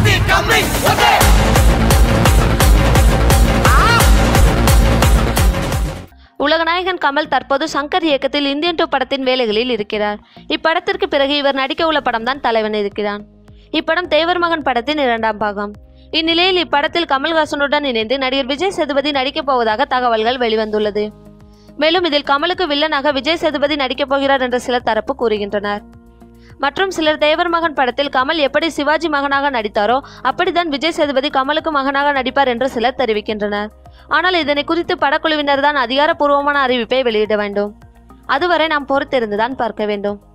Shakti coming. Okay. உலகநாயகன் கமல் தற்போது சங்கர் இயக்கத்தில் இந்தியன் டூ படத்தின் வேலைகளில் இருக்கிறார் இப்படத்திற்கு பிறகு இவர் நடிக்க உள்ள படம்தான் தலைவன் இருக்கிறான் இப்படம் தேவர் மகன் படத்தின் இரண்டாம் பாகம் இந்நிலையில் இப்படத்தில் கமல்ஹாசனுடன் இணைந்து நடிகர் விஜய் சேதுபதி நடிக்கப் போவதாக தகவல்கள் வெளிவந்துள்ளது மேலும் இதில் கமலுக்கு வில்லனாக விஜய் சேதுபதி நடிக்கப் போகிறார் என்று சிலர் தரப்பு கூறுகின்றனர் மற்றும் சிலர் தேவர் மகன் படத்தில் கமல் எப்படி சிவாஜி மகனாக நடித்தாரோ அப்படித்தான் விஜய் சேதுபதி கமலுக்கு மகனாக நடிப்பார் என்று சிலர் தெரிவிக்கின்றனர் ஆனால் இதனை குறித்து படக்குழுவினர் தான் அதிகாரப்பூர்வமான அறிவிப்பை வெளியிட வேண்டும் அதுவரை நாம் பொறுத்திருந்துதான் பார்க்க வேண்டும்